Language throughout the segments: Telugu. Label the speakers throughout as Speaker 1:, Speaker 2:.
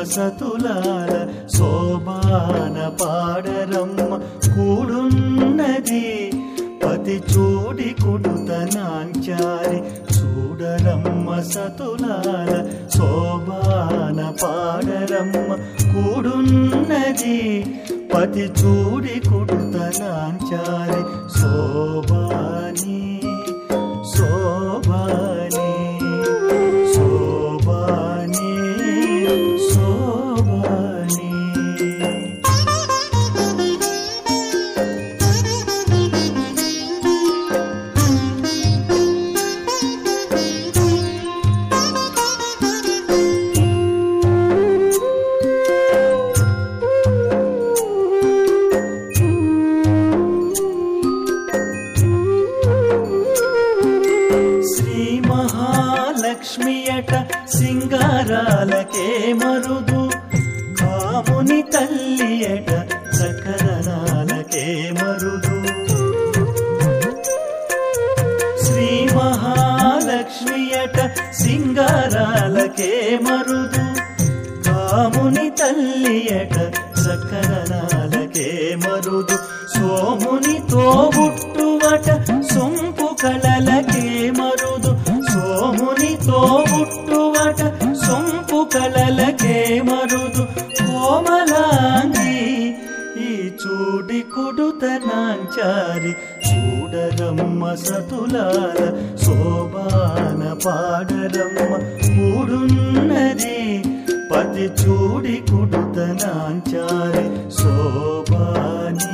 Speaker 1: సతులాల శోభాన పాడరమ్మ కూడున్నది పతి చూడి కుడుతనాంచారి చూడరమ్మ సతులాల శోభాన పాడరమ్మ కూడున్నది పతి చూడి కుడుతనాంచారి శోభాని శోభాని శోభాని శోభాని శ్రీ మహాలక్ష్మియట సింగారాలకే మరుదు కాముని తల్లియట సకరణాలకే మరుదు శ్రీ మహాలక్ష్మియట సింగారాలకే మరుదు కాముని తల్లియట సకరణాలకే మరుదు సోముని తోబుట్టువట సొంపు కళలకే మరుదు సోముని తోబుట్టువట సొంపు కళలకే మరుదు కోమలాంగి ఈ చూడి కుడుతనాంచారి చూడరమ్మ సతులాల శోభాన పాడరమ్మ కూడున్నది పతి చూడి కుడుతనాంచారి శోభాని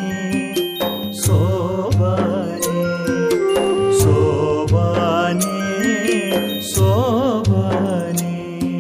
Speaker 1: శోభాని శోభాని శోభాని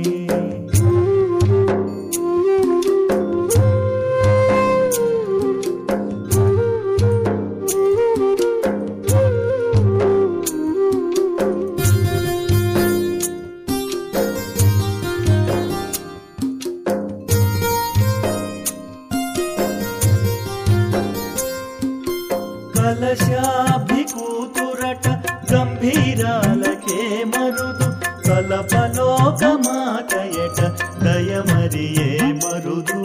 Speaker 1: కలశాభి కూతురట గంభీరాలకే మరుదు కలపలోక మాతయట దయమరియే మరుదు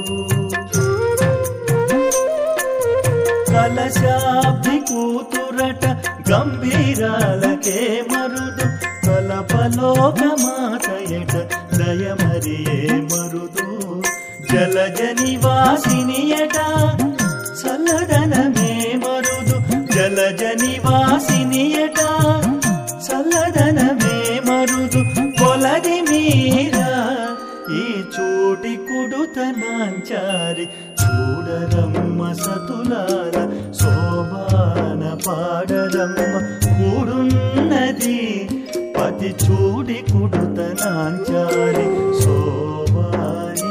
Speaker 1: కలశాభి కూతురట గంభీరాలకే మరుదు కలపలోక మాతయట దయమరియే మరుదు జలజ నివాసినియట చల్లదనమే మరుదు జలజ నివాసినియట చల్లదనమే మరుదు కొలది మీరా ఈ చూటి కుడుతనాంచారి చూడరమ్మ సతులాల శోభాన పాడరమ్మ కూడున్నది పతి చూడి కుడుతనాంచారి శోభాని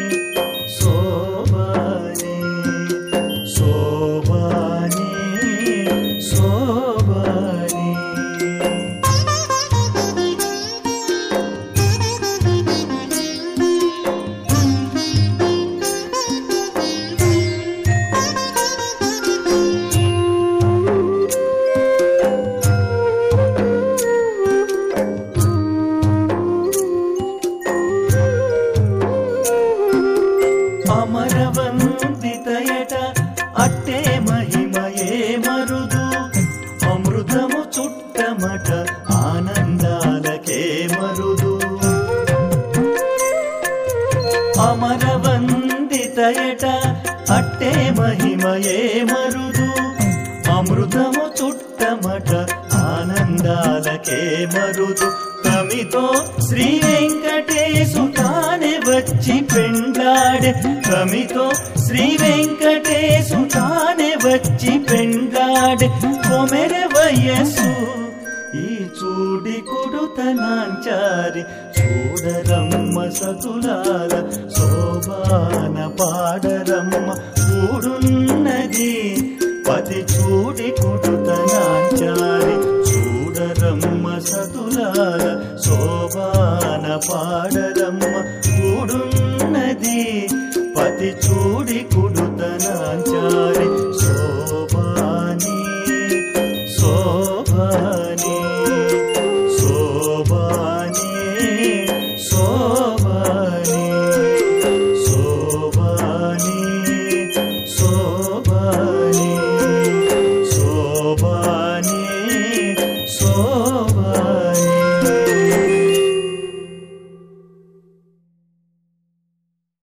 Speaker 1: శోభాని శోభాని శోభాని అమరవందితయట అట్టే మహిమయే మరుదు అమృతము చుట్టమట ఆనందాలకే మరుదు అమరవందితయట అట్టే మహిమయే మరుదు అమృతము చుట్టమట ఆనందాలకే మరుదు తమితో శ్రీ వెంకటేశు తానే వచ్చి పెండ్లాడే తమితో శ్రీ వెంకటేశు తానే వచ్చి పెండ్లాడే కొమెరె వయస్సు ఈ చూడి కుడుతనాంచారి చూడరమ్మ సతులాల శోభాన పాడరమ్మ కూడున్నది పతి చూడి కుడుతనాంచారి